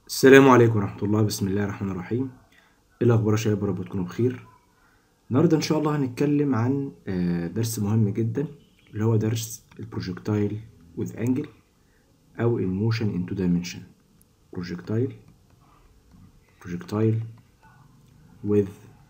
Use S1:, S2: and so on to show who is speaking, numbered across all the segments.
S1: السلام عليكم ورحمة الله بسم الله الرحمن الرحيم ايه الأخبار يا شباب رب تكونوا بخير النهاردة إن شاء الله هنتكلم عن آه، درس مهم جدا اللي هو درس البروجكتايل with angle أو الموشن into dimension projectile projectile with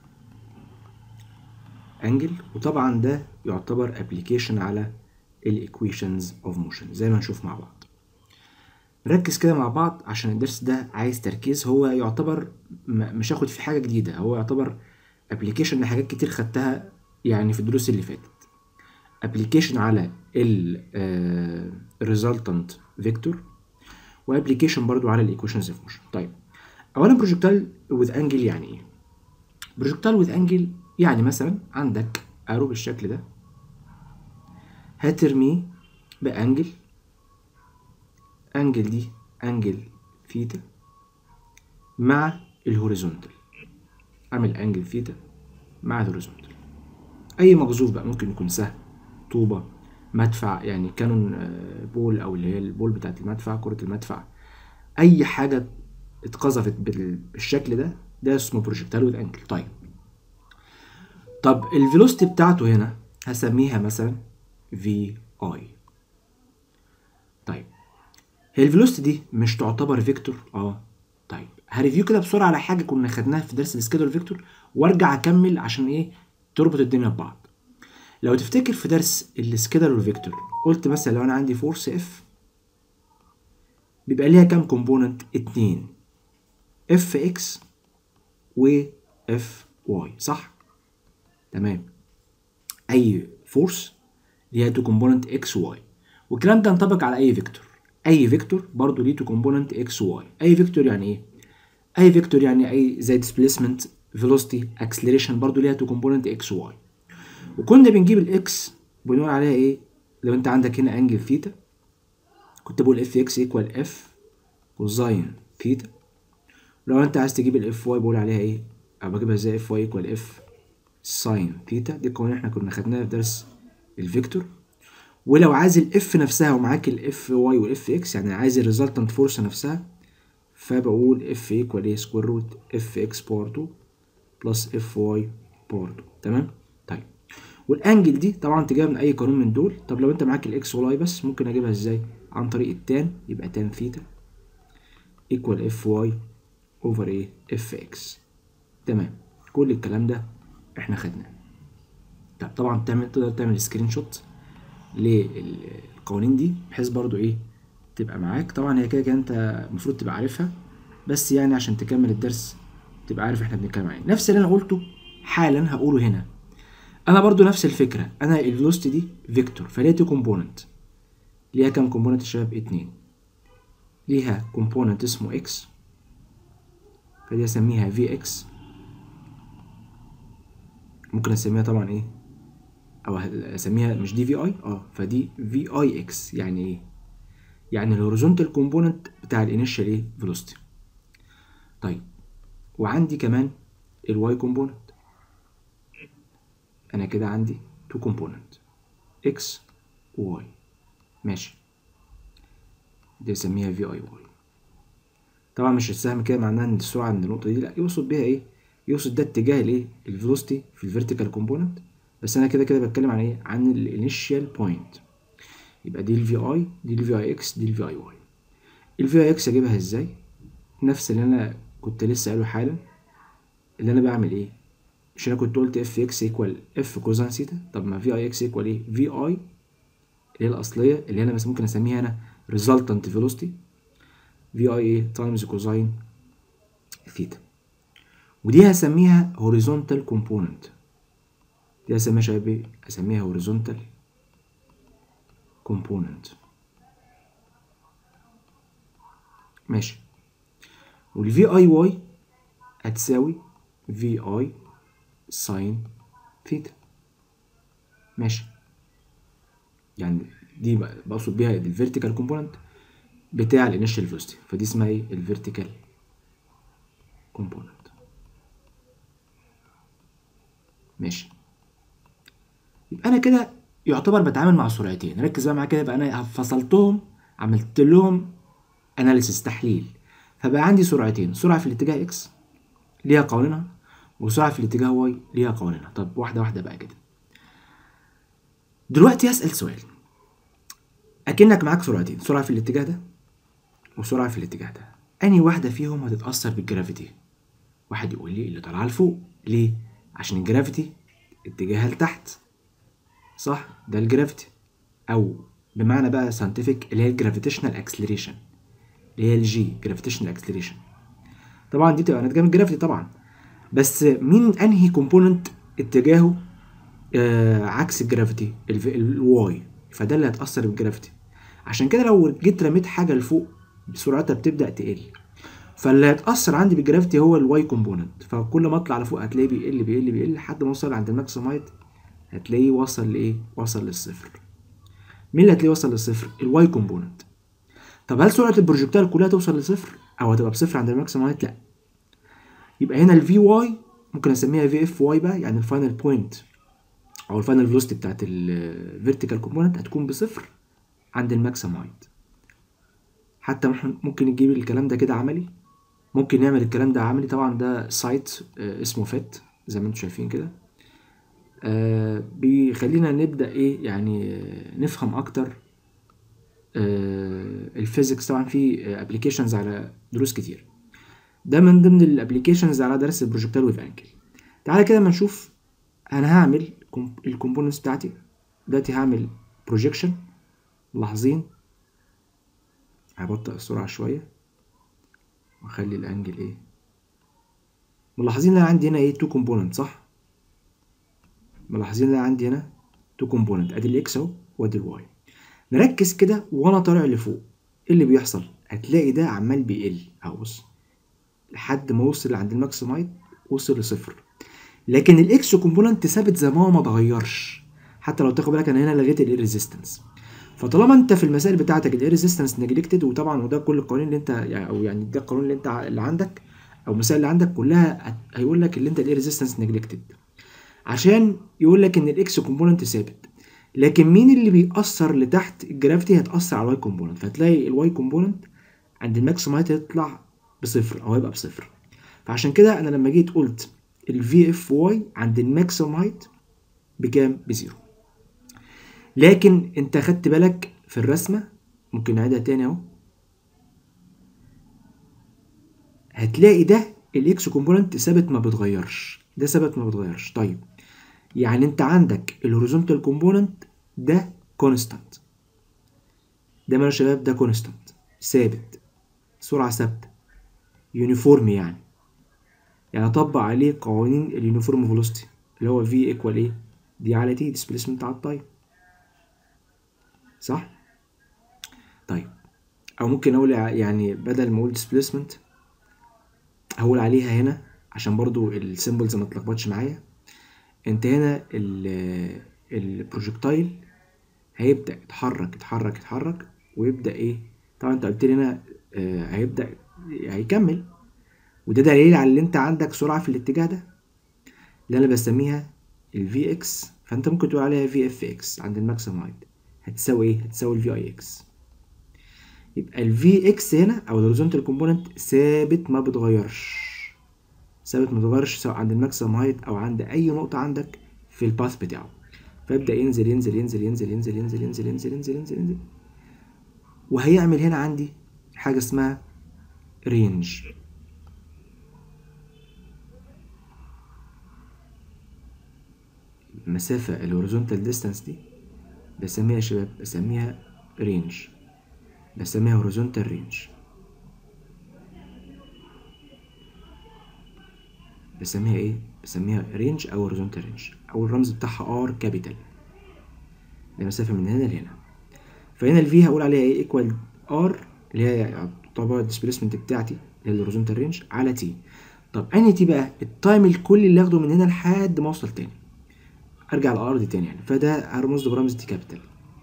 S1: angle وطبعا ده يعتبر application على ال equations of motion زي ما هنشوف مع بعض نركز كده مع بعض عشان الدرس ده عايز تركيز هو يعتبر م- مش هاخد فيه حاجة جديدة هو يعتبر ابلكيشن لحاجات كتير خدتها يعني في الدروس اللي فاتت ابلكيشن على ال resultant فيكتور وابلكيشن برضو على الايكويشنز اوف موشن طيب اولا بروجكتايل with انجل يعني ايه بروجكتايل with انجل يعني مثلا عندك ارو بالشكل ده هترميه بانجل انجل دي انجل ثيتا مع الهوريزونتال اعمل انجل ثيتا مع الهوريزونتال اي مقذوف بقى ممكن يكون سهم طوبة مدفع يعني كانون آه، بول او اللي هي البول بتاعت المدفع كرة المدفع اي حاجة اتقذفت بال- بالشكل ده ده اسمه بروجكتايل وذ انجل طيب طب الفيلوسيتي بتاعته هنا هسميها مثلا في اي طيب هي الفيلوسيتي دي مش تعتبر فيكتور اه طيب هريفيو كده بسرعه على حاجه كنا خدناها في درس السكيدول فيكتور وارجع اكمل عشان ايه تربط الدنيا ببعض لو تفتكر في درس السكيدول فيكتور قلت مثلا لو انا عندي فورس اف بيبقى ليها كام كومبوننت اتنين اف اكس و اف واي صح تمام اي فورس ليها تو كومبوننت اكس واي والكلام ده ينطبق على اي فيكتور اي فيكتور برضه ليه تو كومبوننت اكس واي اي فيكتور يعني ايه اي فيكتور يعني اي زي ديسبيسمنت فيلوسيتي اكسلريشن برضه ليها تو كومبوننت اكس واي وكنا بنجيب الاكس بنقول عليها ايه لو انت عندك هنا انجل ثيتا كنت بقول اف اكس ايكوال اف كوزاين ثيتا لو انت عايز تجيب الاف واي بقول عليها ايه او بجيبها ازاي اف واي ايكوال اف ساين ثيتا دي القوانين احنا كنا خدناها في درس الفيكتور ولو عايز الاف نفسها ومعاك الاف واي والاف اكس يعني عايز الريزلتنت فورس نفسها فبقول اف ايكوال ايه سكوير روت اف اكس باور 2 بلس اف واي باور 2 تمام طيب والانجل دي طبعا تجيبها من اي قانون من دول طب لو انت معاك الاكس والاي بس ممكن اجيبها ازاي عن طريق التان يبقى تان ثيتا ايكوال اف واي اوفر ايه اف اكس تمام كل الكلام ده احنا خدناه طب طبعا تعمل تقدر تعمل سكرين شوت للقوانين دي بحيث برضو ايه تبقى معاك طبعا هي كده كده انت المفروض تبقى عارفها بس يعني عشان تكمل الدرس تبقى عارف احنا بنتكلم عن ايه نفس اللي انا قلته حالا هقوله هنا انا برضو نفس الفكره انا الفيلوسيتي دي فيكتور فليها تو كومبوننت ليها كام كومبوننت يا شباب اتنين ليها كومبوننت اسمه اكس فدي اسميها في اكس ممكن اسميها طبعا ايه او اسميها مش دي في اي اه فدي في اي اكس يعني ايه يعني الهوريزونتال كومبوننت بتاع الانيشال ايه فيلوسيتي طيب وعندي كمان الواي كومبوننت انا كده عندي تو كومبوننت اكس وواي ماشي دي اسميها في اي واي طبعا مش السهم كده معناه ان السرعه عند النقطه دي لا يقصد بيها ايه يقصد ده اتجاه الايه الفيلوسيتي في الفيرتيكال كومبوننت بس انا كده كده بتكلم عن ايه عن الانيشال بوينت يبقى دي الفي اي دي الفي اي اكس دي الفي اي واي الفي اي اكس اجيبها ازاي نفس اللي انا كنت لسه قايله حالا اللي انا بعمل ايه مش انا كنت قلت اف اكس ايكوال اف كوزان سيتا طب ما في اي اكس ايكوال ايه في اي اللي هي الاصليه اللي انا بس ممكن اسميها انا resultant velocity في اي ايه تايمز كوزاين ثيتا ودي هسميها horizontal component دي هسميها شباب ايه هسميها horizontal component ماشي والفي اي واي هتساوي في اي ساين ثيتا ماشي يعني دي بقى- بقصد بيها الفيرتيكال كومبوننت بتاع الانيشال فيلوسيتي فدي اسمها ايه الفيرتيكال كومبوننت ماشي يبقى انا كده يعتبر بتعامل مع سرعتين ركز بقى معايا كده يبقى انا فصلتهم عملت لهم اناليسيس تحليل فبقى عندي سرعتين سرعه في الاتجاه اكس ليها قوانينها وسرعه في الاتجاه واي ليها قوانينها طب واحده واحده بقى كده دلوقتي هسال سؤال اكنك معاك سرعتين سرعه في الاتجاه ده وسرعه في الاتجاه ده انهي واحده فيهم هتتاثر بالجرافيتي واحد يقول لي اللي طالعه لفوق ليه عشان الجرافيتي اتجاهها لتحت صح ده الجرافيتي او بمعنى بقى ساينتفك اللي هي الجرافيتيشنال اكسلريشن اللي هي الجي جرافيتيشنال اكسلريشن طبعا دي تبقى ناتجه من الجرافيتي طبعا بس مين انهي كومبوننت اتجاهه آه عكس الجرافيتي الواي فده اللي هتاثر بالجرافيتي عشان كده لو جيت رميت حاجه لفوق سرعتها بتبدا تقل فاللي هيتاثر عندي بالجرافيتي هو الواي كومبوننت فكل ما اطلع لفوق هتلاقيه بيقل بيقل بيقل لحد ما اوصل عند الماكسيم هايت هتلاقيه وصل لايه وصل للصفر مين اللي هتلاقيه وصل للصفر الواي كومبوننت طب هل سرعه البروجكتايل كلها توصل لصفر او هتبقى بصفر عند الماكسيم هايت لا يبقى هنا الفي واي ممكن اسميها في اف واي بقى يعني الفاينل بوينت او الفاينل فيلوسيتي بتاعت الفيرتيكال كومبوننت هتكون بصفر عند الماكسيم هايت حتى ممكن نجيب الكلام ده كده عملي ممكن نعمل الكلام ده عملي طبعا ده سايت اسمه فيت زي ما انتم شايفين كده آه بيخلينا نبدا ايه يعني نفهم اكتر آه الفيزيكس طبعا في ابلكيشنز على دروس كتير ده من ضمن الابلكيشنز على درس البروجكتال ويف انكل تعالى كده ما نشوف انا هعمل الكومبوننتس بتاعتي دلوقتي هعمل بروجيكشن ملاحظين هبطئ السرعه شويه واخلي الانجل ايه ملاحظين ان انا عندي هنا ايه تو كومبوننت صح ملاحظين ان انا عندي هنا تو كومبوننت ادي الاكس اهو وادي الواي نركز كده وانا طالع لفوق ايه اللي بيحصل هتلاقي ده عمال بيقل اهو بص لحد ما وصل عند الماكسيمايت وصل لصفر لكن الاكس كومبوننت ثابت زي ما هو ما اتغيرش حتى لو تاخد بالك انا هنا لغيت الاير ريزيستنس فطالما انت في المسائل بتاعتك الاير ريزيستنس نجلكتد وطبعا وده كل القوانين اللي انت يعني او يعني ده القانون اللي انت اللي عندك او المسائل اللي عندك كلها هيقول لك اللي انت الاير ريزيستنس نجلكتد عشان يقول لك ان الاكس كومبوننت ثابت لكن مين اللي بيأثر لتحت الجرافيتي هتأثر على الواي كومبوننت فهتلاقي الواي كومبوننت عند الماكسيمايت هيطلع بصفر او هيبقى بصفر فعشان كده انا لما جيت قلت الفي اف واي عند الماكسيمم هايت بكام بزيرو لكن انت خدت بالك في الرسمه ممكن نعيدها تاني اهو هتلاقي ده الاكس كومبوننت ثابت ما بيتغيرش ده ثابت ما بيتغيرش طيب يعني انت عندك الهوريزونتال كومبوننت ده كونستانت ده يا شباب ده كونستانت ثابت سرعه ثابته يونيفورم يعني يعني اطبق عليه قوانين اليونيفورم فيلوسيتي اللي هو في ايكوال ايه دي على تي ديسبيسمنت على التايم صح طيب او ممكن اقول يعني بدل ما اقول ديسبيسمنت هقول عليها هنا عشان برضو السيمبلز ما تلخبطش معايا انت هنا البروجكتايل هيبدا يتحرك يتحرك يتحرك ويبدا ايه طبعا انت قلت لي هنا آه هيبدا هيكمل وده دليل على اللي انت عندك سرعه في الاتجاه ده اللي انا بسميها الفي اكس فانت ممكن تقول عليها في اف اكس عند الماكسيمم هايت هتساوي ايه هتساوي الفي اي اكس يبقى الفي اكس هنا او الهوريزونتال كومبوننت ثابت ما بيتغيرش ثابت ما بيتغيرش سواء عند الماكسيمم هايت او عند اي نقطه عندك في الباث بتاعه فيبدا ينزل ينزل ينزل ينزل ينزل ينزل ينزل ينزل ينزل ينزل ينزل وهيعمل هنا عندي حاجه اسمها رينج المسافة الهوريزونتال ديستانس دي بسميها يا شباب بسميها رينج بسميها هوريزونتال رينج بسميها ايه بسميها رينج او هوريزونتال رينج او الرمز بتاعها ار كابيتال المسافة من هنا لهنا فهنا الفي هقول عليها ايه ايكوال ار اللي هي طبعا الديسبيسمنت بتاعتي اللي هي الهوريزونتال رينج على تي طب انهي تي بقى التايم الكلي اللي اخده من هنا لحد ما اوصل تاني ارجع الارض تاني يعني فده هرمز له برمز تي كابيتال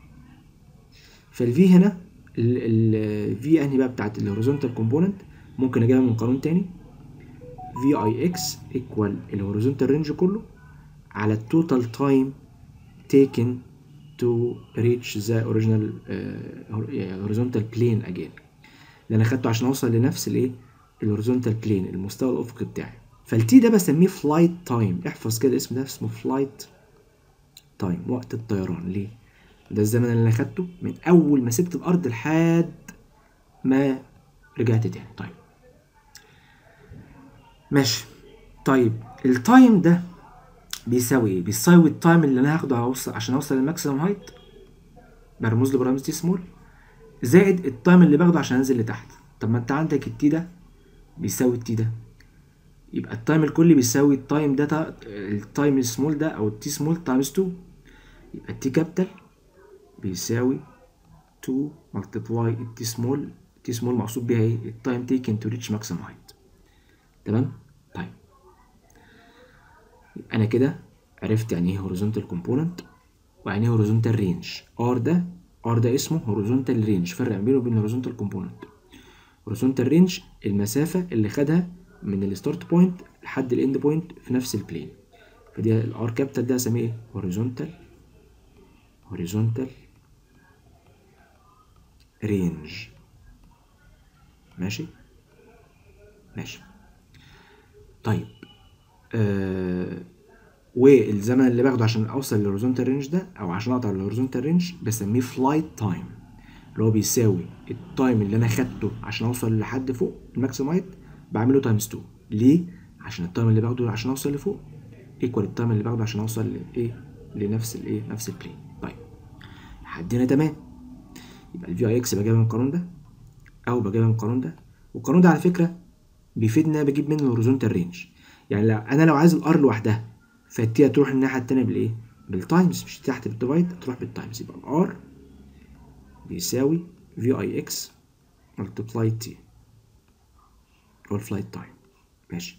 S1: فالفي هنا الفي انهي بقى بتاعت الهوريزونتال كومبوننت ممكن اجيبها من قانون تاني في اي اكس ايكوال الهوريزونتال رينج كله على التوتال تايم taken to reach the original uh, horizontal plane again اللي انا خدته عشان اوصل لنفس الايه الهوريزونتال بلين المستوى الافقي بتاعي فالتي ده بسميه فلايت تايم احفظ كده الاسم ده اسمه فلايت تايم وقت الطيران ليه ده الزمن اللي انا خدته من اول ما سبت الارض لحد ما رجعت تاني طيب ماشي طيب التايم ده بيساوي ايه بيساوي التايم اللي انا هاخده هوصل عشان اوصل للماكسيمم هايت برمز له برمز تي سمول زائد التايم اللي باخده عشان انزل لتحت طب ما انت عندك التي ده بيساوي التي ده يبقى التايم الكلي بيساوي التايم ده تا- التايم السمول ده او التي سمول تايمز 2 يبقى التي كابيتال بيساوي 2 ملتبلاي التي سمول التي سمول مقصود بيها ايه التايم تيكن تو ريتش ماكسيمم هايت تمام طيب يبقى انا كده عرفت يعني ايه هوريزونتال كومبوننت ويعني ايه هوريزونتال رينج ار ده ار ده اسمه هوريزونتال رينج فرق بينه وبين هوريزونتال كومبوننت هوريزونتال رينج المسافه اللي خدها من الستارت بوينت لحد الاند بوينت في نفس البلين فدي الار كابيتال ده اسميه ايه هوريزونتال هوريزونتال رينج ماشي ماشي طيب آه والزمن اللي باخده عشان اوصل للهوريزونتال رينج ده او عشان اقطع الهوريزونتال رينج بسميه فلايت تايم اللي هو بيساوي التايم اللي انا خدته عشان اوصل لحد فوق الماكسيمم هايت بعمله تايمز 2 ليه عشان التايم اللي باخده عشان اوصل لفوق ايكوال التايم اللي باخده عشان اوصل لايه لنفس الايه نفس البلين طيب لحد هنا تمام يبقى الفي اي اكس بجيبها من القانون ده او بجيبها من القانون ده والقانون ده على فكره بيفيدني إن أنا بجيب منه الهوريزونتال رينج يعني لو انا لو عايز الار لوحدها فالتي هتروح الناحيه التانيه بالايه بالتايمز مش تحت بالديفايد هتروح بالتايمز يبقى الار بيساوي في اي اكس ملتبلاي تي هو الفلايت تايم ماشي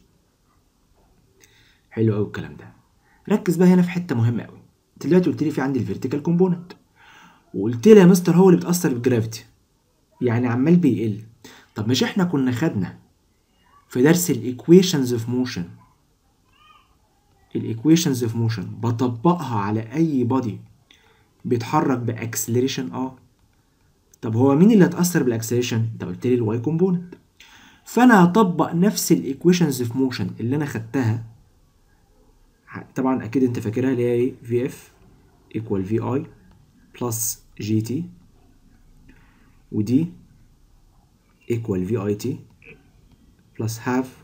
S1: حلو قوي الكلام ده ركز بقى هنا في حته مهمه قوي انت دلوقتي قلت لي في عندي الفيرتيكال كومبوننت وقلت لي يا مستر هو اللي بيتاثر بالجرافيتي يعني عمال بيقل طب مش احنا كنا خدنا في درس الايكويشنز اوف موشن الايكويشنز اوف موشن بطبقها على اي بادي بيتحرك باكسلريشن اه طب هو مين اللي هتاثر بالاكسلريشن انت قلت لي الواي كومبوننت فانا هطبق نفس الايكويشنز اوف موشن اللي انا خدتها ح- طبعا اكيد انت فاكرها اللي هي ايه في اف ايكوال في اي بلس جي تي ودي ايكوال في اي تي بلس هاف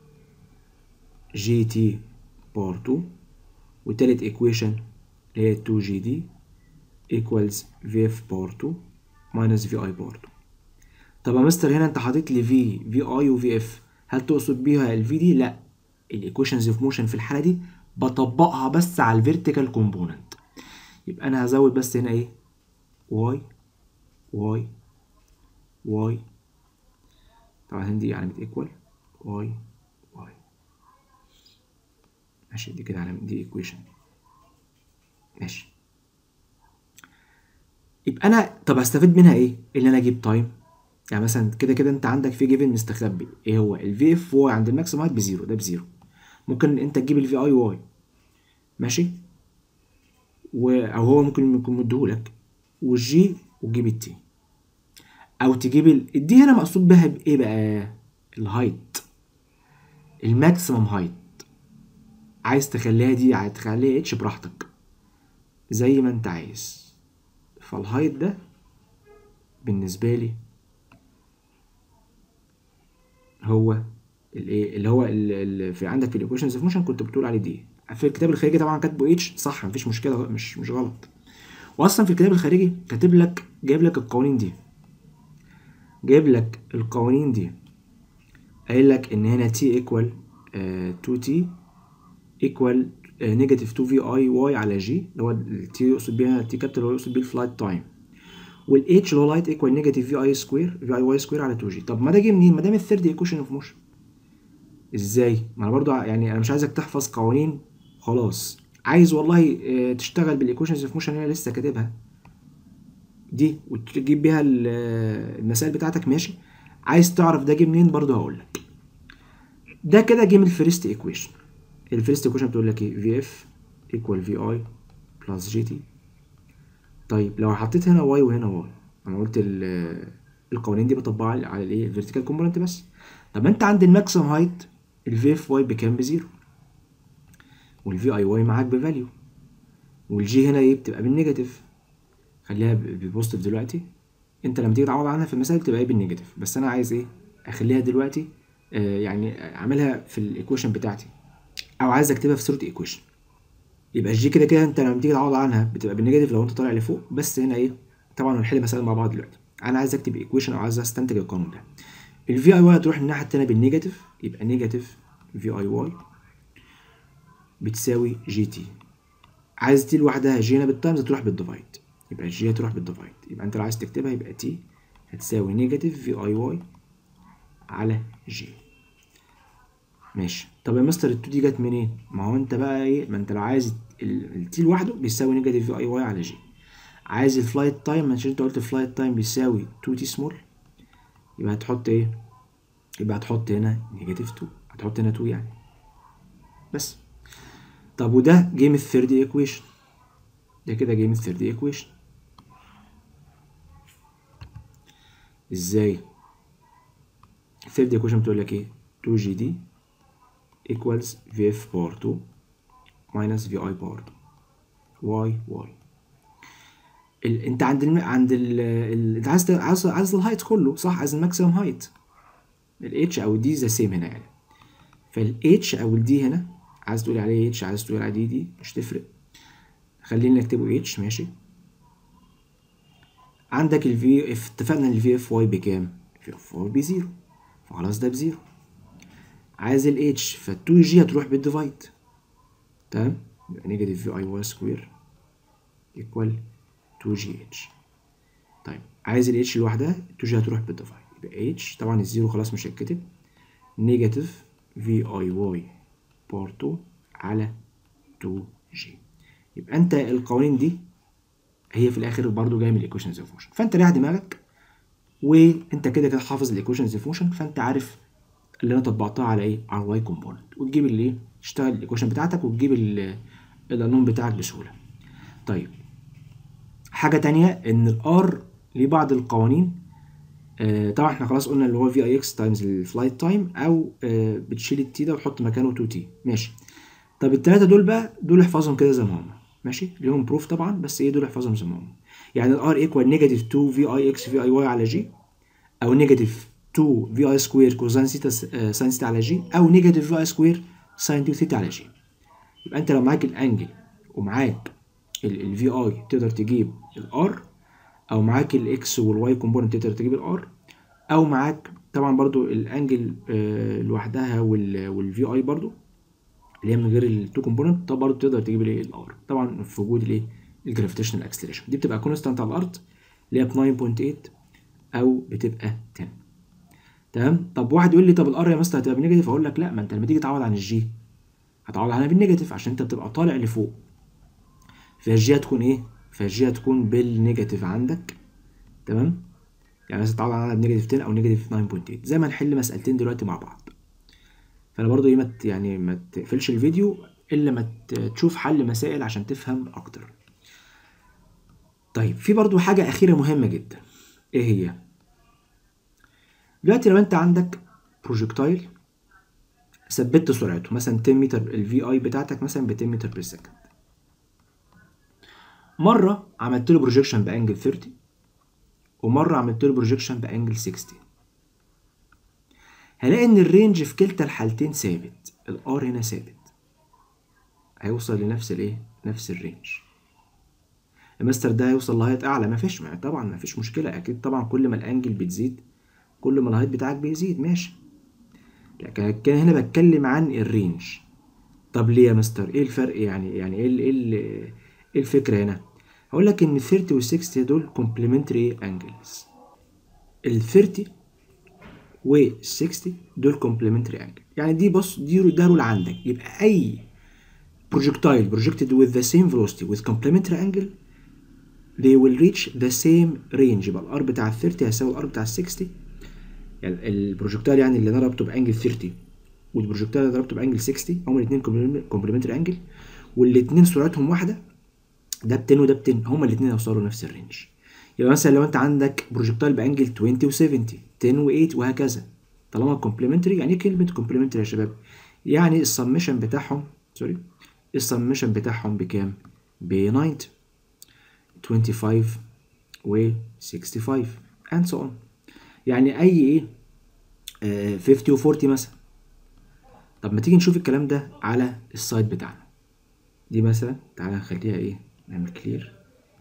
S1: جي تي بار 2 وتالت ايكويشن اللي هي 2 جي دي equals vf بار 2 minus vi بار 2 طب يا مستر هنا انت حاطط لي في في اي وفي اف هل تقصد بيها الفي دي لا الايكويشنز اوف موشن في الحاله دي بطبقها بس على الفيرتيكال كومبوننت يبقى انا هزود بس هنا ايه y y y طبعا هنا دي علامة equal y y ماشي دي كده علامة دي equation ماشي يبقى انا طب هستفيد منها ايه ان انا اجيب تايم يعني مثلا كده كده انت عندك في جيفن مستخبي ايه هو الفي اف واي عند الماكسيمم هايت بزيرو ده بزيرو ممكن انت تجيب الفي اي واي ماشي و... او هو ممكن يكون مديهولك والجي وتجيب التي او تجيب ال... الدي هنا مقصود بها بايه بقى الهايت الماكسيمم هايت عايز تخليها دي عايز تخليها اتش براحتك زي ما انت عايز فالهايت ده بالنسبه لي هو الايه اللي هو اللي في عندك في الايكويشنز اوف موشن كنت بتقول عليه دي في الكتاب الخارجي طبعا كاتبه اتش صح مفيش مشكله مش مش غلط واصلا في الكتاب الخارجي كاتب لك جايب لك القوانين دي جايب لك القوانين دي قايل لك ان هنا تي ايكوال 2 تي ايكوال نيجاتيف 2 في اي واي على جي اللي هو التي يقصد بيها تي كابيتال هو يقصد بيه الفلايت تايم والاتش اللي هو لايت ايكوال نيجاتيف في اي سكوير في اي واي سكوير على 2 جي طب ما ده جه منين ما ده من الثيرد ايكويشن اوف موشن ازاي ما انا برضو يعني انا مش عايزك تحفظ قوانين خلاص عايز والله آه، تشتغل بالايكويشنز اوف موشن اللي انا لسه كاتبها دي وتجيب بيها ال- آه، المسائل بتاعتك ماشي عايز تعرف ده جه منين برضو هقول لك ده كده جه من الفيرست ايكويشن الفيرست ايكويشن بتقول لك ايه في اف ايكوال في اي بلس جي تي طيب لو حطيت هنا واي وهنا واي انا قلت ال- القوانين دي بطبقها على على الايه الفيرتيكال كومبوننت بس طب ما انت عند الماكسيمم هايت الفي اف واي بكام بزيرو والفي اي واي معاك بفاليو والجي هنا ايه بتبقى بالنيجاتيف خليها ب- ببوزيتيف دلوقتي انت لما تيجي تعوض عنها في المسائل بتبقى ايه بالنيجاتيف بس انا عايز ايه اخليها دلوقتي آه يعني اعملها في الايكويشن بتاعتي او عايز اكتبها في صوره ايكويشن يبقى الجي كده كده انت لما تيجي تعوض عنها بتبقى بالنيجاتيف لو انت طالع لفوق بس هنا ايه طبعا هنحل مسائل مع بعض دلوقتي انا عايز اكتب ايكويشن او عايز استنتج القانون ده الفي اي واي هتروح الناحيه التانيه بالنيجاتيف يبقى نيجاتيف في اي واي بتساوي جي تي عايز تي لوحدها جي هنا بالتايمز هتروح بالديفايد يبقى الجي هتروح بالديفايد يبقى انت لو عايز تكتبها يبقى تي هتساوي نيجاتيف في اي واي على جي ماشي طب يا مستر التو دي جت منين ما هو انت بقى ايه ما انت لو عايز التي لوحده بيساوي نيجاتيف في اي واي على جي عايز الفلايت تايم عشان انت قلت الفلايت تايم بيساوي 2 تي سمول يبقى هتحط ايه يبقى هتحط هنا نيجاتيف 2 هتحط هنا 2 يعني بس طب وده جيم الثيرد ايكويشن ده كده جيم الثيرد ايكويشن ازاي الثيرد ايكويشن بتقول لك ايه 2 جي دي equals vf باور 2 minus vi باور 2 y y ال... انت عند الم... عند ال... ال... انت عايز عايز عايز الهايت كله صح عايز الماكسيمم هايت الاتش او الدي ذا سيم هنا يعني فالاتش او الدي هنا عايز تقول عليه اتش عايز تقول عليه دي دي مش تفرق خلينا نكتبه اتش ماشي عندك الفي اف اتفقنا ان الفي اف واي بكام الفي اف واي بزيرو فخلاص ده بزيرو عايز ال h فال 2 جي هتروح بالديفايد تمام يبقى نيجاتيف في اي واي سكوير ايكوال 2 جي اتش طيب عايز ال h لوحدها 2 جي هتروح بالديفايد يبقى h طبعا الزيرو خلاص مش هيتكتب نيجاتيف في اي واي باور 2 على 2 جي يبقى انت القوانين دي هي في الاخر برضو جايه من الايكويشنز اوف موشن فانت ريح دماغك وانت كده كده حافظ الايكويشنز اوف موشن فانت عارف اللي انا طبقتها على ايه على الواي كومبوننت وتجيب اللي ايه تشتغل الايكويشن بتاعتك وتجيب القانون بتاعك بسهوله طيب حاجه تانية ان الار ليه بعض القوانين آه طبعا احنا خلاص قلنا اللي هو في اي اكس تايمز الفلايت تايم او آه بتشيل التي ده وتحط مكانه 2 تي ماشي طب الثلاثه دول بقى دول احفظهم كده زي ما هم ماشي ليهم بروف طبعا بس ايه دول احفظهم زي ما هم يعني الار ايكوال نيجاتيف 2 في اي اكس في اي واي على جي او نيجاتيف 2 في اي سكوير كوزين ثيتا ساين ثيتا على جي او نيجاتيف في اي سكوير ساين 2 ثيتا على جي يبقى انت لو معاك الانجل ومعاك الفي اي تقدر تجيب الار او معاك الاكس والواي كومبوننت تقدر تجيب الار او معاك طبعا برضو الانجل آه لوحدها والفي اي برضو اللي هي من غير التو كومبوننت طب برضو تقدر تجيب الايه الار طبعا في وجود الايه الجرافيتيشنال اكسلريشن دي بتبقى كونستانت على الارض اللي هي ب 9.8 او بتبقى 10 تمام طب واحد يقول لي طب الار يا مستر هتبقى بالنيجاتيف اقول لك لا ما انت لما تيجي تعوض عن الجي هتعوض عنها بالنيجاتيف عشان انت بتبقى طالع لفوق فالجي هتكون ايه فالجي هتكون بالنيجاتيف عندك تمام يعني مثلا تعوض عنها بنيجاتيف 10 او نيجاتيف 9.8 زي ما نحل مسألتين دلوقتي مع بعض فانا برضو ايه ما يعني ما تقفلش الفيديو الا ما تشوف حل مسائل عشان تفهم اكتر طيب في برضو حاجة أخيرة مهمة جدا إيه هي؟ دلوقتي لو أنت عندك بروجكتايل ثبت سرعته مثلا 10 متر الفي اي بتاعتك مثلا ب 10 متر بير سكند مرة عملت له بروجيكشن بانجل 30 ومرة عملت له بروجيكشن بانجل 60 هلاقي ان الرينج في كلتا الحالتين ثابت الار هنا ثابت هيوصل لنفس الايه نفس الرينج المستر ده هيوصل لهايت اعلى مفيش ما طبعا مفيش مشكله اكيد طبعا كل ما الانجل بتزيد كل ما الهايت بتاعك بيزيد ماشي لكن كان هنا بتكلم عن الرينج طب ليه يا مستر ايه الفرق يعني يعني ايه ايه ايه الفكره هنا هقول لك ان 30 و 60 دول كومبلمنتري انجلز ال 30 و 60 دول كومبلمنتري انجل يعني دي بص دي ده رول عندك يبقى اي projectile projected with the same velocity with complementary angle they will reach the same range يبقى الار بتاع ال 30 هيساوي الار بتاع ال 60 يعني البروجكتايل يعني اللي انا ضربته بانجل 30 والبروجكتايل اللي ضربته بانجل 60 هما الاثنين كومبلمنتري انجل والاثنين سرعتهم واحده ده ب 10 وده ب 10 هما الاثنين هيوصلوا نفس الرينج يبقى مثلا لو انت عندك بروجكتايل بانجل 20 و 70 10 و 8 وهكذا طالما كومبلمنتري يعني ايه كلمه كومبلمنتري يا شباب يعني السمشن بتاعهم سوري السمشن بتاعهم بكام ب 90 25 و 65 and so on يعني اي ايه آه 50 و 40 مثلا طب ما تيجي نشوف الكلام ده على السايت بتاعنا دي مثلا تعالى نخليها ايه نعمل كلير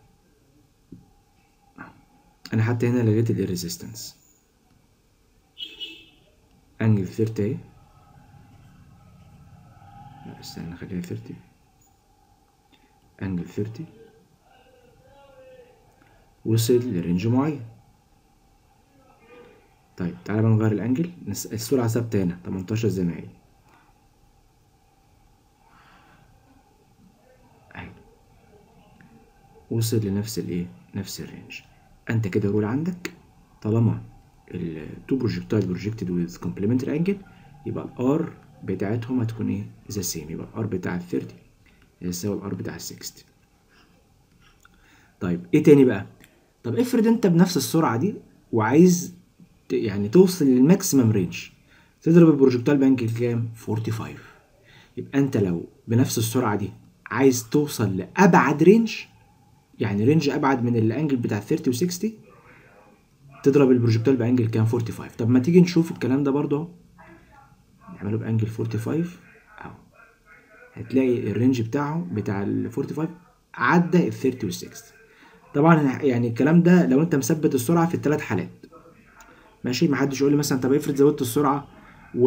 S1: انا حتى هنا لغيت الريزيستنس انجل 30 اهي لا استنى نخليها 30 انجل 30 وصل لرينج معين طيب تعالى بقى نغير الانجل السرعة ثابتة هنا 18 زي ما هي اهي وصل لنفس الايه نفس الرينج انت كده رول عندك طالما التو بروجكتايل بروجكتد ويز كومبلمنتري انجل يبقى الار بتاعتهم هتكون ايه ذا سيم يبقى الار بتاع ال 30 يساوي الار بتاع ال 60 طيب ايه تاني بقى طب افرض انت بنفس السرعه دي وعايز يعني توصل للماكسيمم رينج تضرب البروجكتايل بانجل كام 45 يبقى انت لو بنفس السرعه دي عايز توصل لابعد رينج يعني رينج ابعد من الانجل بتاع 30 و 60 تضرب البروجكتايل بانجل كام 45 طب ما تيجي نشوف الكلام ده برضه اهو نعمله بانجل 45 اهو هتلاقي الرينج بتاعه بتاع ال 45 عدى ال 30 وال 60 طبعا يعني الكلام ده لو انت مثبت السرعه في الثلاث حالات ماشي محدش يقول لي مثلا طب افرض زودت السرعه و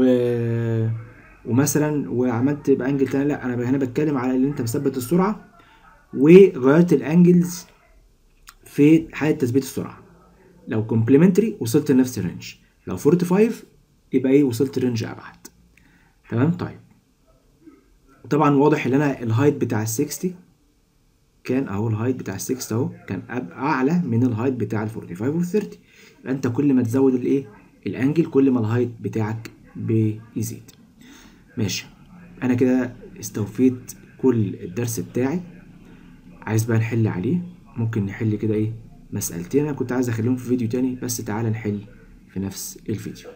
S1: ومثلا وعملت بانجل تاني لا انا هنا بتكلم على اللي انت مثبت السرعه وغيرت الانجلز في حاله تثبيت السرعه لو كومبلمنتري وصلت لنفس الرينج لو 45 يبقى ايه وصلت رينج ابعد تمام طيب طبعا واضح ان انا الهايت بتاع ال 60 كان اهو الهايت بتاع ال 60 اهو كان اعلى من الهايت بتاع ال 45 وال 30 يبقى انت كل ما تزود الايه الانجل كل ما الهايت بتاعك بيزيد ماشي انا كده استوفيت كل الدرس بتاعي عايز بقى نحل عليه ممكن نحل كده ايه مسألتين انا كنت عايز اخليهم في فيديو تاني بس تعالى نحل في نفس الفيديو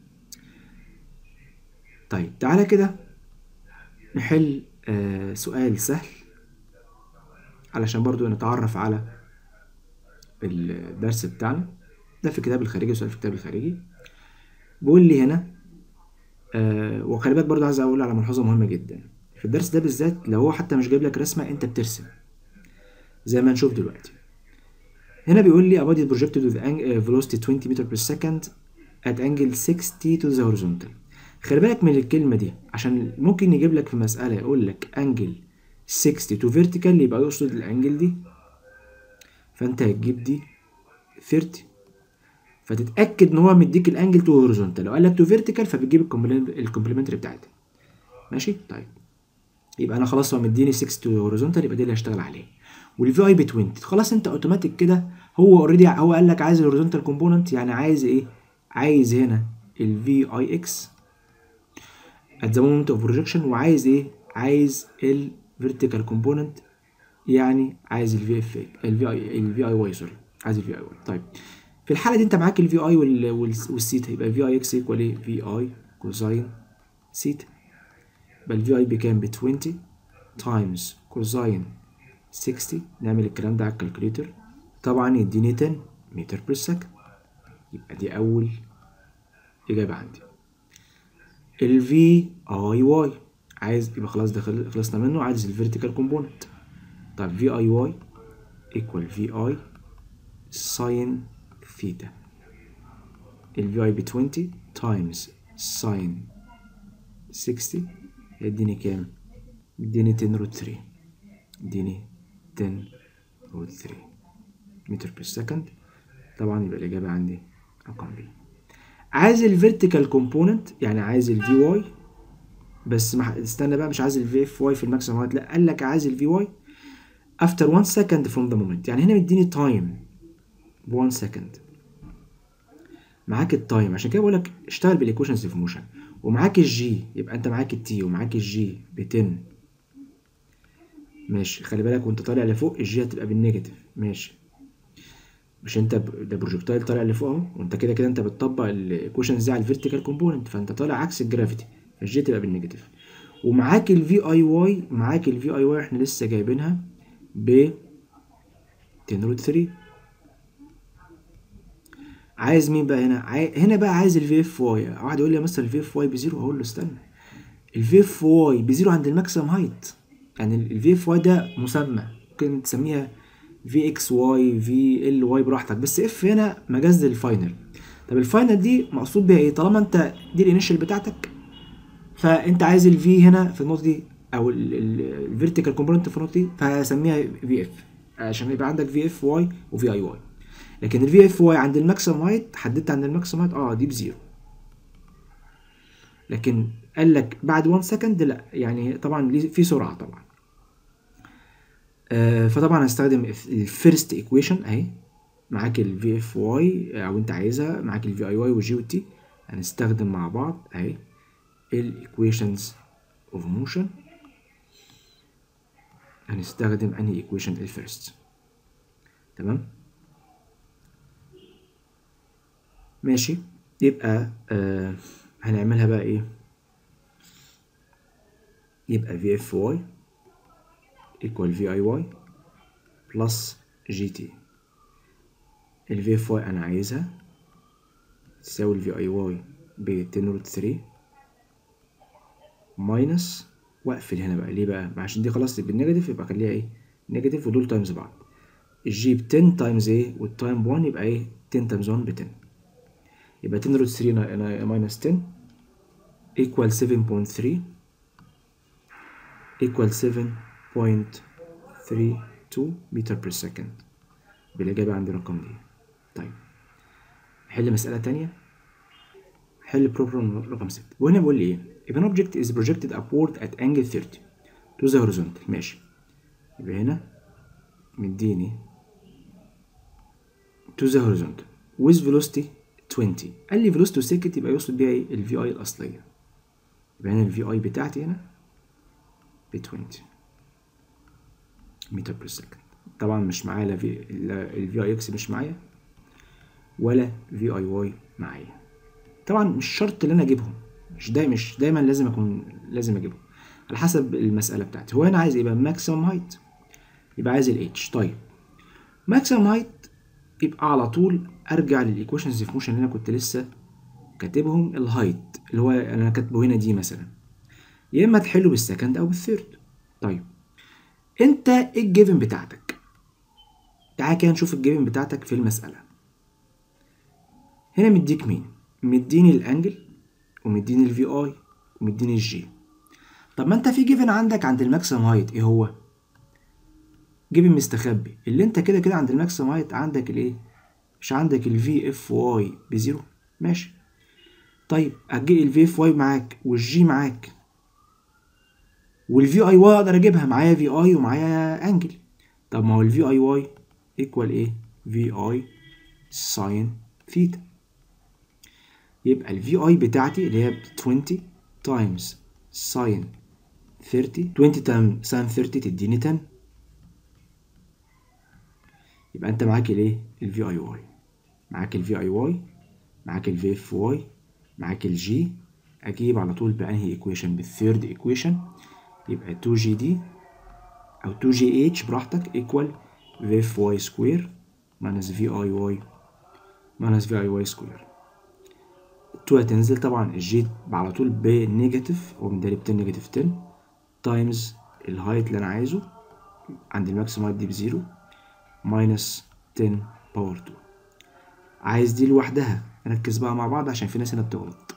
S1: طيب تعالى كده نحل آه سؤال سهل علشان برضو نتعرف على الدرس بتاعنا ده في الكتاب الخارجي وسؤال في الكتاب الخارجي بيقول لي هنا آه وخلي بالك برضو عايز اقول على ملحوظه مهمه جدا في الدرس ده بالذات لو هو حتى مش جايب لك رسمه انت بترسم زي ما نشوف دلوقتي هنا بيقول لي a body projected with velocity 20 meter per second at angle 60 to the horizontal خلي بالك من الكلمة دي عشان ممكن يجيب لك في مسألة يقول لك انجل 60 to vertical يبقى يقصد الانجل دي فانت هتجيب دي 30 فتتأكد ان هو مديك الانجل تو هوريزونتال لو قال لك تو فيرتيكال فبتجيب الكومبلمنتري بتاعتي ماشي طيب يبقى انا خلاص هو مديني 6 تو هوريزونتال يبقى دي اللي هشتغل عليه والفي اي ب 20 خلاص انت اوتوماتيك كده هو اوريدي هو قال لك عايز الهوريزونتال كومبوننت يعني عايز ايه عايز هنا الفي اي اكس at the moment of projection وعايز ايه عايز الفيرتيكال كومبوننت يعني عايز الفي اف الفي اي الفي اي واي سوري عايز الفي اي واي طيب في الحاله دي انت معاك الفي اي والسيتا يبقى في اي اكس ايكوال ايه في اي كوزاين سيتا يبقى الفي اي بكام ب 20 تايمز كوزاين 60 نعمل الكلام ده على الكالكوليتر طبعا يديني 10 متر بير سكند يبقى دي اول اجابه عندي الفي اي واي عايز يبقى خلاص ده خلصنا منه عايز الفيرتيكال كومبوننت طيب في اي واي ايكوال في اي ساين ثيتا الفي اي ب 20 تايمز ساين 60 هيديني كام؟ يديني 10 روت 3 يديني 10 روت 3 متر بير سكند طبعا يبقى الإجابة عندي رقم بي عايز الفيرتيكال كومبوننت يعني عايز الفي واي بس مح... استنى بقى مش عايز الفي اف واي في الماكسيمم هايت لا قال لك عايز الفي واي after 1 second from the moment يعني هنا مديني تايم ب 1 second معاك التايم عشان كده بقول لك اشتغل بالايكويشنز في موشن ومعاك الجي يبقى انت معاك التي ومعاك الجي ب 10 ماشي خلي بالك وانت طالع لفوق الجي هتبقى بالنيجاتيف ماشي مش انت ب... ده بروجكتايل طالع لفوق اهو وانت كده كده انت بتطبق الايكويشنز دي على الفيرتيكال كومبوننت فانت طالع عكس الجرافيتي فالجي تبقى بالنيجاتيف ومعاك الفي اي واي معاك الفي اي واي احنا لسه جايبينها ب 10 روت 3 عايز مين بقى هنا عاي... هنا بقى عايز الفي اف واي واحد يقول لي يا مستر الفي اف واي بزيرو اقول له استنى الفي اف واي بزيرو عند الماكسيمم هايت يعني الفي اف واي ده مسمى ممكن تسميها في اكس واي في ال واي براحتك بس اف هنا مجاز للفاينل طب الفاينل دي مقصود بيها ايه طالما انت دي الانيشال بتاعتك فانت عايز الفي هنا في النقطه دي او الفيرتيكال كومبوننت في النقطه دي فهسميها في اف عشان يبقى عندك في اف واي وفي اي واي لكن الفي اف واي عند الماكسيمم هايت حددت عند الماكسيمم هايت اه دي بزيرو لكن قال لك بعد 1 سكند لا يعني طبعا ليه- في سرعه طبعا آه فطبعا هستخدم الفيرست ايكويشن اهي معاك الفي اف واي او انت عايزها معاك الفي اي واي والجي والتي هنستخدم مع بعض اهي الايكويشنز اوف موشن هنستخدم انهي ايكويشن الفيرست تمام ماشي يبقى آه هنعملها بقى ايه يبقى في اف واي equal في اي واي بلس جي تي ال في اف واي انا عايزها تساوي ال في اي واي ب 10 روت 3 ماينس واقفل هنا بقى ليه بقى ما عشان دي خلاص بالنيجاتيف يبقى خليها ايه نيجاتيف ودول تايمز بعض الجي ب 10 تايمز ايه والتايم ب 1 يبقى ايه 10 تايمز 1 ب 10 يبقى 10 روت 3 ماينس 10 equal 7.3 equal 7.32 متر per second بالإجابة عندي الرقم دي طيب نحل مسألة تانية حل بروبلم رقم 6 وهنا بيقول لي ايه if an object is projected upward at angle 30 to the horizontal ماشي يبقى هنا مديني to the horizontal with velocity 20 قال لي velocity سكت يبقى يقصد بيها ايه ال VI الأصلية يبقى هنا ال VI بتاعتي هنا ب 20 متر بير سكند طبعا مش معايا لا في ال في اي اكس مش معايا ولا في اي واي معايا طبعا مش شرط ان انا اجيبهم مش دايما مش دايما لازم اكون لازم اجيبهم على حسب المساله بتاعتي هو انا عايز يبقى ماكسيمم هايت يبقى عايز الاتش طيب ماكسيمم هايت يبقى على طول ارجع للايكويشنز اوف موشن اللي انا كنت لسه كاتبهم الهايت اللي هو انا كاتبه هنا دي مثلا يا اما تحله بالسكند او بالثيرد طيب انت ايه الجيفن بتاعتك تعال كده نشوف الجيفن بتاعتك في المسألة هنا مديك مين مديني الانجل ومديني الفي اي ومديني الجي طب ما انت في جيفن عندك عند الماكسيمم هايت ايه هو جيفن مستخبي اللي انت كده كده عند الماكسيمم هايت عندك الايه مش عندك الفي اف واي بزيرو ماشي طيب هتجي الفي اف واي معاك والجي معاك والفي اي واي اقدر اجيبها معايا في اي ومعايا انجل طب ما هو الفي اي واي ايكوال ايه في اي ساين ثيتا يبقى الفي اي بتاعتي اللي هي 20 تايمز ساين 30 20 تايم ساين 30 تديني 10 يبقى انت معاك الايه الفي اي واي معاك الفي اي واي معاك الفي اف واي معاك الجي اجيب على طول بانهي ايكويشن بالثيرد ايكويشن يبقى 2 جي دي او 2 جي اتش براحتك ايكوال في اف واي سكوير ماينس في اي واي ماينس في اي واي سكوير 2 هتنزل طبعا الجي على طول بنيجاتيف هو مداري ب 10 نيجاتيف 10 تايمز الهايت اللي انا عايزه عند الماكسيمم هايت دي بزيرو ماينس 10 باور 2 عايز دي لوحدها ركز بقى مع بعض عشان في ناس هنا بتغلط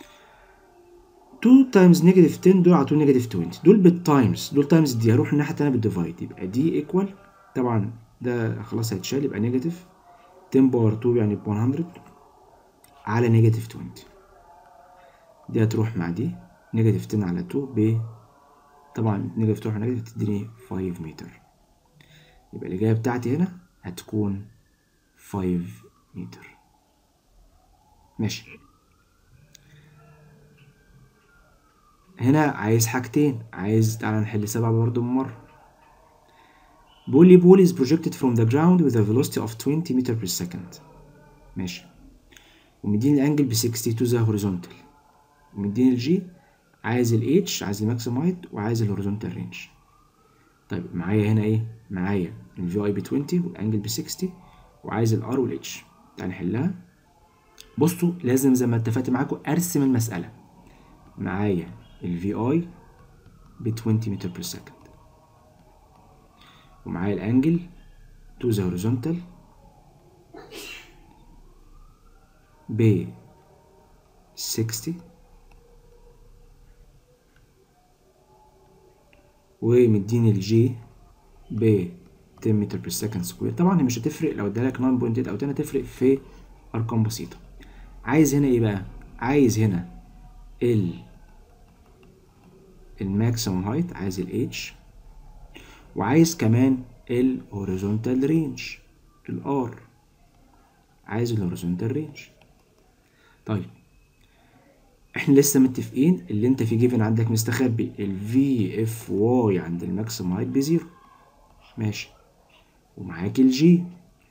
S1: 2 تايمز نيجاتيف 10 دول على طول نيجاتيف 20 دول بالتايمز دول تايمز دي هروح الناحيه التانيه بالديفايد يبقى دي ايكوال طبعا ده خلاص هيتشال يبقى نيجاتيف 10 باور 2 يعني ب 100 على نيجاتيف 20 دي هتروح مع دي نيجاتيف 10 على 2 ب طبعا نيجاتيف تروح مع نيجاتيف تديني 5 متر يبقى الإجابة بتاعتي هنا هتكون 5 متر ماشي هنا عايز حاجتين عايز تعالى نحل سبعة برضو مرة بيقول لي ball is projected from the ground with a velocity of 20 meter per second ماشي ومديني الانجل ب 60 to the horizontal ومديني الجي عايز ال H عايز الماكسيمم هايت وعايز الهوريزونتال رينج طيب معايا هنا ايه معايا ال VI ب 20 والانجل ب 60 وعايز ال R وال H تعالى نحلها بصوا لازم زي ما اتفقت معاكم ارسم المسألة معايا ال VI ب 20 متر بير سكند ومعايا الانجل to the horizontal ب 60 ومديني الجي ب 10 متر بير سكند سكوير طبعا هي مش هتفرق لو ادالك 9.8 او 10 هتفرق في ارقام بسيطه عايز هنا ايه بقى عايز هنا ال الماكسيمم هايت عايز ال H وعايز كمان الهوريزونتال رينج ال R عايز الهوريزونتال رينج طيب احنا لسه متفقين اللي انت في جيفن عندك مستخبي ال في اف واي عند الماكسيمم هايت بزيرو ماشي ومعاك الجي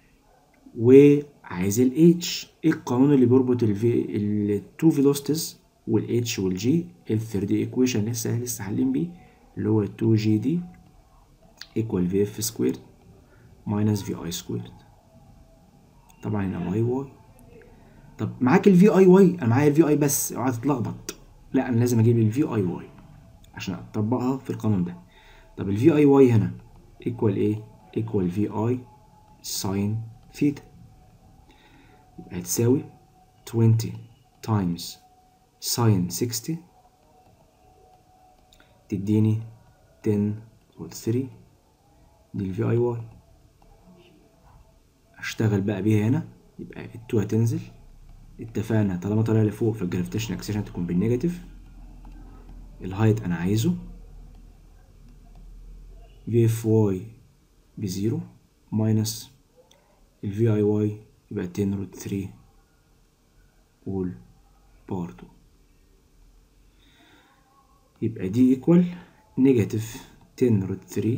S1: وعايز الاتش ايه القانون اللي بيربط الفي التو فيلوستيز والاتش والجي الثيرد ايكويشن لسه لسه حالين بيه اللي هو 2 جي دي ايكوال في اف سكويرد ماينس في اي سكويرد طبعا هنا واي واي طب معاك الفي اي واي انا معايا الفي اي بس اوعى تتلخبط لا انا لازم اجيب الفي اي واي عشان اطبقها في القانون ده طب الفي اي واي هنا ايكوال ايه ايكوال في اي ساين ثيتا يبقى هتساوي 20 تايمز ساين 60 تديني 10 روت 3 دي الفي اي واي اشتغل بقى بيها هنا يبقى ال2 هتنزل اتفقنا طالما طالع لفوق فالجرافيتيشن اكسيشن تكون بالنيجاتيف الهايت انا عايزه في اف واي بزيرو ماينس الفي اي واي يبقى 10 روت 3 اول باور 2 يبقى دي ايكوال نيجاتيف 10 روت 3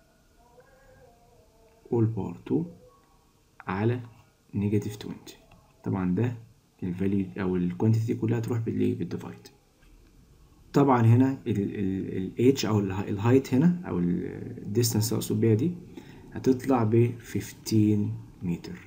S1: اول باور 2 على نيجاتيف 20 طبعا ده الفاليو او الكوانتيتي دي كلها تروح بالايه بالديفايد طبعا هنا ال h او الهايت هنا او الديستانس اقصد بيها دي هتطلع ب 15 متر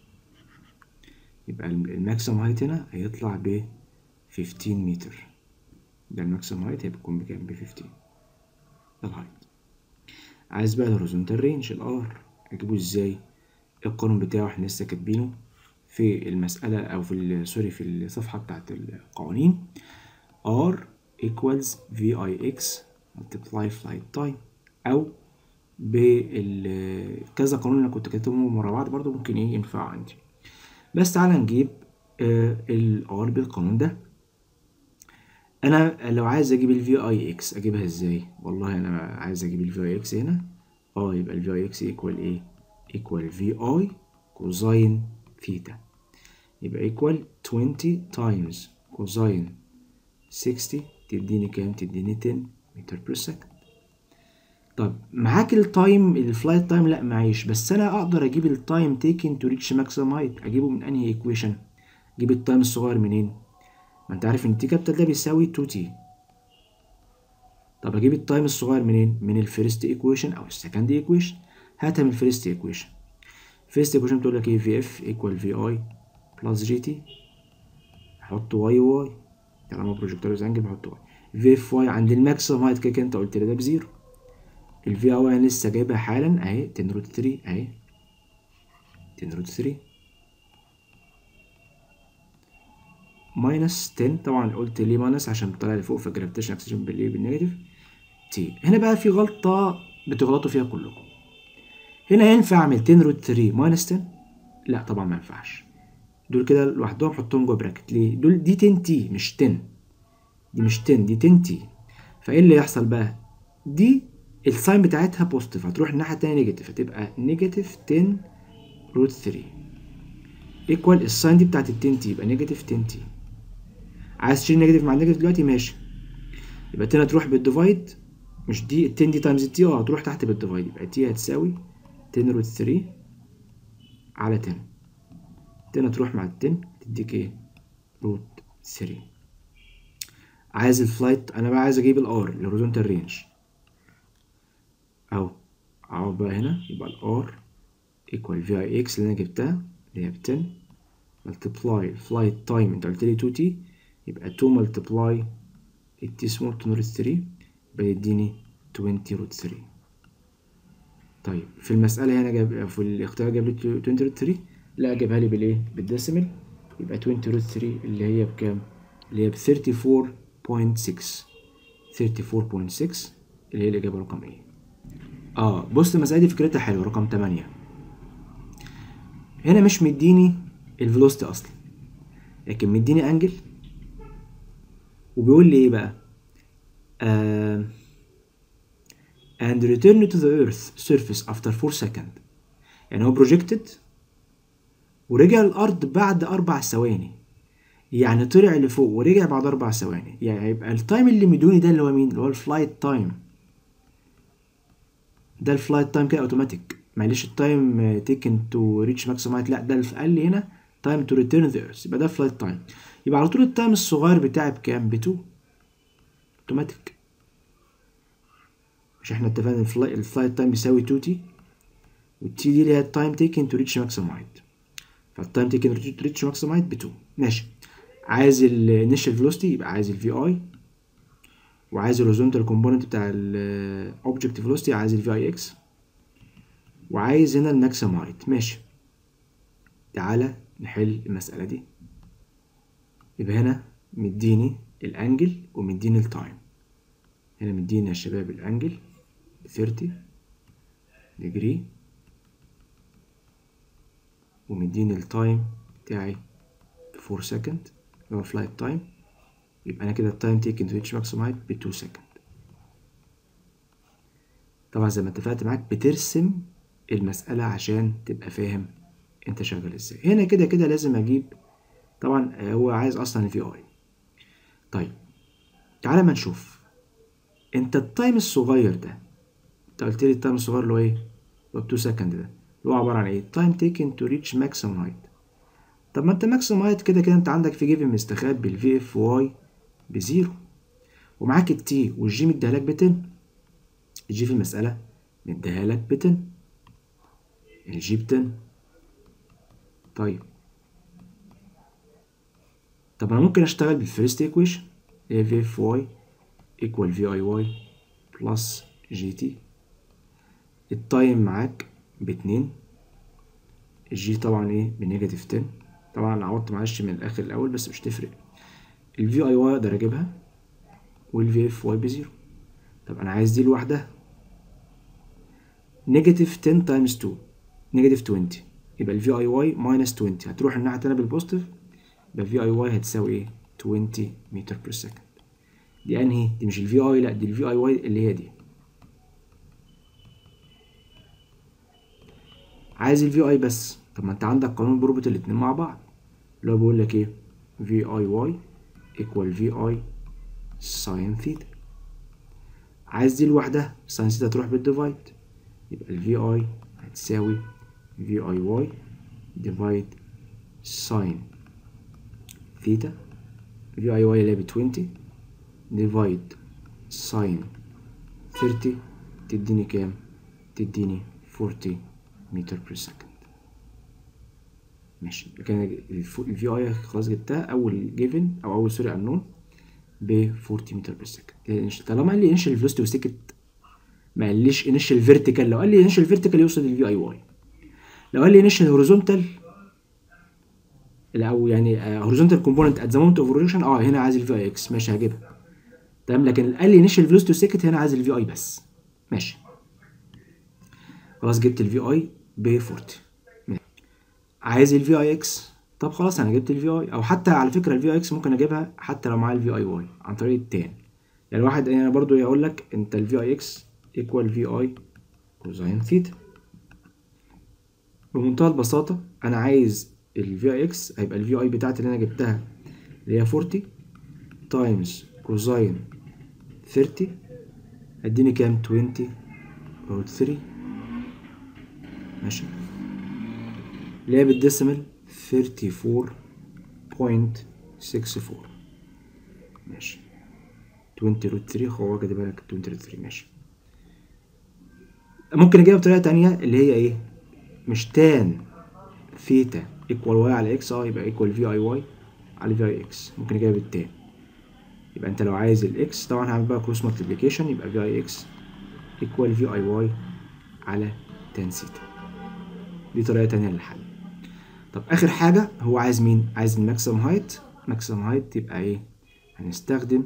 S1: يبقى الماكسيمم هايت هنا هيطلع ب 15 متر ده الماكسيمم هايت هيكون بكام ب 15 ده الهايت عايز بقى الهوريزونتال رينج الار اجيبه ازاي القانون بتاعه احنا لسه كاتبينه في المسألة أو في سوري في الصفحة بتاعت القوانين R equals VIX multiply flight time أو بكذا قانون أنا كنت كاتبهم ورا بعض برضو ممكن إيه ينفع عندي بس تعالى نجيب آه ال R بالقانون ده أنا لو عايز أجيب ال VIX أجيبها إزاي؟ والله أنا عايز أجيب ال VIX هنا أه يبقى ال VIX equal إيه؟ equal VI كوزين ثيتا يبقى ايكوال 20 تايمز كوزين 60 تديني كام تديني 10 متر بير سكند طب معاك التايم الفلايت تايم لا معيش بس انا اقدر اجيب التايم تيكن تو ريتش ماكسيمم هايت اجيبه من انهي ايكويشن اجيب التايم الصغير منين ما انت عارف ان تي كابيتال ده بيساوي 2 تي طب اجيب التايم الصغير منين من الفيرست ايكويشن او السكند ايكويشن هاتها من الفيرست ايكويشن فيرست ايكويشن بتقول لك ايه في اف ايكوال في اي بلس جي تي احط واي واي طالما بروجيكتور انجل بحط واي في اف واي عند الماكسيمم هايت كده انت قلت لي ده بزيرو الفي اي انا لسه جايبها حالا اهي 10 روت 3 اهي 10 روت 3 ماينس 10 طبعا قلت ليه ماينس عشان طالع لفوق فالجرافيتيشن اكسجين بالايه بالنيجاتيف تي هنا بقى في غلطه بتغلطوا فيها كلكم هنا ينفع اعمل 10 روت 3 ماينس 10 لا طبعا ما ينفعش دول كده لوحدهم حطهم جوه براكت ليه دول دي 10 تي مش 10 دي مش 10 دي 10 تي فايه اللي يحصل بقى دي الساين بتاعتها بوزيتيف هتروح الناحيه التانيه نيجاتيف هتبقى نيجاتيف 10 روت 3 ايكوال الساين دي بتاعت ال 10 تي يبقى نيجاتيف 10 تي عايز تشيل نيجاتيف مع نيجاتيف دلوقتي ماشي يبقى 10 هتروح بالديفايد مش دي ال 10 دي تايمز التي اه هتروح تحت بالديفايد يبقى تي هتساوي 10 روت 3 على 10 10 تروح مع ال 10 تديك ايه روت 3 عايز الفلايت انا بقى عايز اجيب الار الهوريزونتال رينج اهو اقعد بقى هنا يبقى الار ايكوال في اي اكس اللي انا جبتها اللي هي ب 10 ملتبلاي الفلايت تايم انت قلت لي 2 تي يبقى 2 ملتبلاي التي سمول 2 روت 3 يبقى يديني 20 روت 3 طيب في المسألة هنا جاب في الاختيار جاب لي 20 روت 3 لا جابها لي بالايه بالديسيمل يبقى 20 روت 3 اللي هي بكام اللي هي ب 34.6 34.6 اللي هي الإجابة رقم ايه اه بص المسألة دي فكرتها حلوة رقم 8 هنا مش مديني الفيلوسيتي اصلا لكن مديني انجل وبيقول لي ايه بقى uh, and return to the earth surface after 4 second يعني هو projected ورجع الارض بعد اربع ثواني يعني طلع لفوق ورجع بعد اربع ثواني يعني هيبقى التايم اللي مدوني ده اللي هو مين اللي هو الفلايت تايم ده الفلايت تايم كده اوتوماتيك معلش التايم تيكن تو ريتش ماكسيم هايت لا ده قال لي هنا تايم تو ريتيرن ذا ايرث يبقى ده فلايت تايم يبقى على طول التايم الصغير بتاعي بكام ب 2 اوتوماتيك مش احنا اتفقنا الفلايت تايم بيساوي 2 تي والتي دي اللي هي التايم تيكن تو ريتش ماكسيم هايت فالتايم تيكن تو ريتش ماكسيم هايت ب 2 ماشي عايز الانيشال فيلوسيتي يبقى عايز الفي اي وعايز الهوريزونتال كومبوننت بتاع الاوبجكت فيلوسيتي عايز الفي اي اكس وعايز هنا الماكسيم هايت ماشي تعالى نحل المسألة دي يبقى هنا مديني الانجل ومديني التايم هنا مديني يا شباب الانجل 30 ديجري ومديني التايم بتاعي 4 سكند اللي هو فلايت تايم يبقى انا كده التايم تيكن تو ريتش ماكسيمم هايت ب 2 سكند طبعا زي ما اتفقت معاك بترسم المسألة عشان تبقى فاهم انت شغال ازاي هنا كده كده لازم اجيب طبعا هو عايز اصلا الفي اي طيب تعالى ما نشوف انت التايم الصغير ده انت قلت لي التايم الصغير اللي هو ايه اللي هو 2 سكند ده اللي هو عباره عن ايه تايم تيكن تو ريتش ماكسيمم هايت طب ما انت ماكسيمم هايت كده كده انت عندك في جيفن مستخبي بالفي اف واي بزيرو ومعاك التي والجي مديها لك ب 10 الجي في المساله مديها لك ب 10 الجي ب 10 طيب طب انا ممكن اشتغل بالفيرست ايكويشن اللي هي في اف واي ايكوال في اي واي بلس جي تي التايم معاك باتنين الجي طبعا ايه بنيجاتيف 10 طبعا عوضت معلش من الاخر الاول بس مش تفرق الفي اي واي اقدر اجيبها والفي اف واي بزيرو طب انا عايز دي لوحدها نيجاتيف 10 تايمز 2 نيجاتيف 20 يبقى الفي اي واي ماينس 20 هتروح الناحيه التانيه بالبوزيتيف يبقى في اي واي هتساوي ايه 20 متر بير سكند دي انهي دي مش الفي اي لا دي الفي اي واي اللي هي دي عايز الفي اي بس طب ما انت عندك قانون بيربط الاتنين مع بعض اللي هو بيقول لك ايه في اي واي ايكوال في اي ساين ثيتا عايز دي لوحدها ساين ثيتا تروح بالديفايد يبقى الفي اي هتساوي في اي واي ديفايد ساين ثيتا في اي واي اللي هي ب 20 ديفايد ساين 30 تديني كام تديني 40 متر بير سكند ماشي كان الفي اي خلاص جبتها اول جيفن او اول سوري انون ب 40 متر بير سكند طالما قال لي انشال فيلوسيتي وسكت ما قاليش انشال فيرتيكال لو قال لي انشال فيرتيكال يوصل للفي اي واي لو قال لي انشال هوريزونتال او يعني هوريزونتال كومبوننت ات ذا مومنت اوف روتيشن اه هنا عايز الفي اي اكس ماشي هجيبها تمام لكن قال لي انيشال فيلوسيتي وسكت هنا عايز الفي اي بس ماشي خلاص جبت الفي اي ب 40 عايز الفي اي اكس طب خلاص انا جبت الفي اي او حتى على فكره الفي اي اكس ممكن اجيبها حتى لو معايا الفي اي واي عن طريق التان يعني واحد يعني برضو يقول لك انت الفي اي اكس ايكوال في اي كوزين ثيتا بمنتهى البساطه انا عايز الفي اي اكس هيبقى الفي اي بتاعتي اللي انا جبتها اللي هي 40 تايمز كوزين 30 هديني كام 20 روت 3 ماشي اللي هي بالديسيمال 34.64 ماشي 20 روت 3 هو كده بالك 20 روت 3 ماشي ممكن اجيبها بطريقه تانية اللي هي ايه مش تان ثيتا ايكوال واي على اكس اه يبقى ايكوال في اي واي على في اي اكس ممكن اجيبها بالتان يبقى انت لو عايز الاكس طبعا هعمل بقى كروس مالتيبليكيشن يبقى في اي اكس ايكوال في اي واي على تان ثيتا دي طريقه تانية للحل طب اخر حاجه هو عايز مين عايز الماكسيمم هايت ماكسيمم هايت يبقى ايه هنستخدم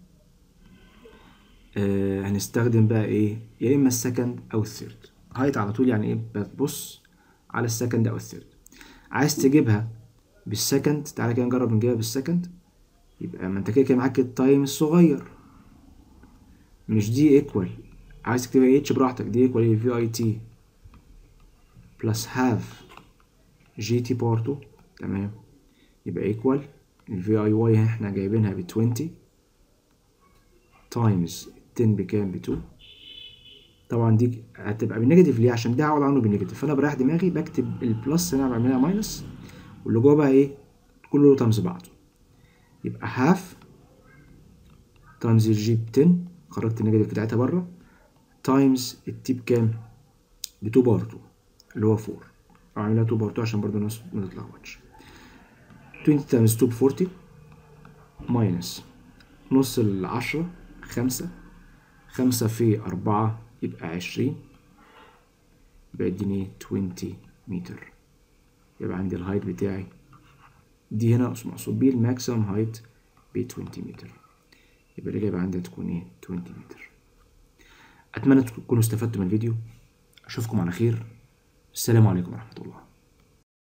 S1: آه هنستخدم بقى ايه يا اما السكند او الثيرد هايت على طول يعني ايه بتبص على السكند او الثيرد عايز تجيبها بالسكند تعالى كده نجرب نجيبها بالسكند يبقى ما انت كده كده معاك التايم الصغير مش دي ايكوال عايز تكتبها اتش براحتك دي ايكوال ايه في اي تي بلس هاف جي تي باور 2 تمام يبقى ايكوال الفي اي واي احنا جايبينها ب 20 تايمز 10 بكام ب 2 طبعا دي هتبقى بالنيجاتيف ليه عشان دي هعوض عنه بالنيجاتيف فانا بريح دماغي بكتب البلس اللي انا بعملها ماينس واللي جوه بقى ايه كله تايمز بعضه يبقى هاف تايمز الجي ب 10 خرجت النيجاتيف بتاعتها بره تايمز التي بكام ب 2 باور 2 اللي هو 4 او اعملها 2 باور 2 عشان برضه الناس ما تتلخبطش 20 تايمز 2 ب 40 ماينس نص العشرة خمسة خمسة في أربعة يبقى عشرين يبقى يديني 20 متر يبقى عندي الهايت بتاعي دي هنا مقصود بيه الماكسيمم هايت ب 20 متر يبقى الإجابة عندي هتكون ايه 20 متر أتمنى تكونوا استفدتوا من الفيديو أشوفكم على خير السلام عليكم ورحمة الله